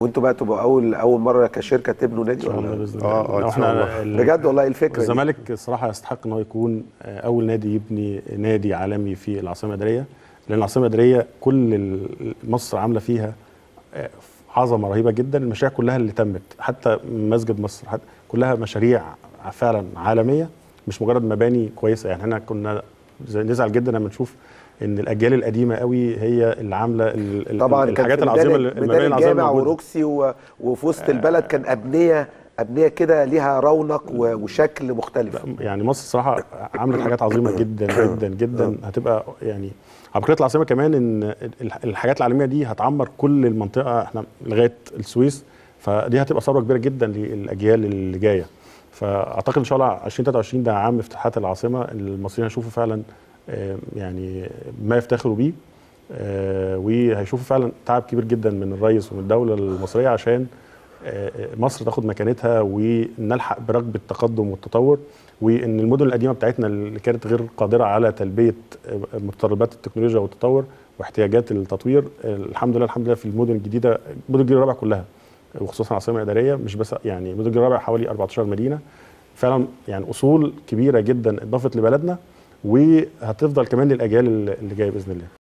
وانتوا بقى تبقوا اول اول مره كشركه تبنوا نادي ان شاء الله ولا باذن آه، الله آه، إن لو شاء الله. احنا ال- بجد والله ايه الفكره دي؟ الزمالك الصراحه يستحق ان هو يكون آه، اول نادي يبني نادي عالمي في العاصمه الاداريه لان العاصمه الاداريه كل ال- مصر عامله فيها آه، عظمه رهيبه جدا المشاريع كلها اللي تمت حتى مسجد مصر حتى كلها مشاريع فعلا عالميه مش مجرد مباني كويسه يعني احنا كنا زي- نزعل جدا لما نشوف ان الاجيال القديمه قوي هي اللي عامله ال- ال- طبعا كان الحاجات في العظيمه ميدان- المباني ميدان العظيمه الجامع الموجودة. وروكسي و... وفي وسط البلد كان ابنيه ابنيه كده ليها رونق و... وشكل مختلف يعني مصر صراحه عملت حاجات عظيمه جدا جدا جدا هتبقى يعني عبقريه العاصمه كمان ان الح- الحاجات العالميه دي هتعمر كل المنطقه احنا لغايه السويس فدي هتبقى ثروه كبيره جدا للاجيال اللي جايه فاعتقد ان شاء الله 2023 ده عام افتتاحات العاصمه المصريين هيشوفوا فعلا آه، يعني ما يفتخروا بيه آه، وهيشوفوا فعلا تعب كبير جدا من الرئيس ومن الدوله المصريه عشان آه، مصر تاخد مكانتها ونلحق بركب التقدم والتطور وان المدن القديمه بتاعتنا اللي كانت غير قادره على تلبيه آه، متطلبات التكنولوجيا والتطور واحتياجات التطوير آه، الحمد لله الحمد لله في المدن الجديده مدن الجيل الرابع كلها وخصوصا العاصمه الاداريه مش بس يعني مدن الجيل الرابع حوالي 14 مدينه فعلا يعني اصول كبيره جدا اضافت لبلدنا وهتفضل كمان للاجيال اللي جايه باذن الله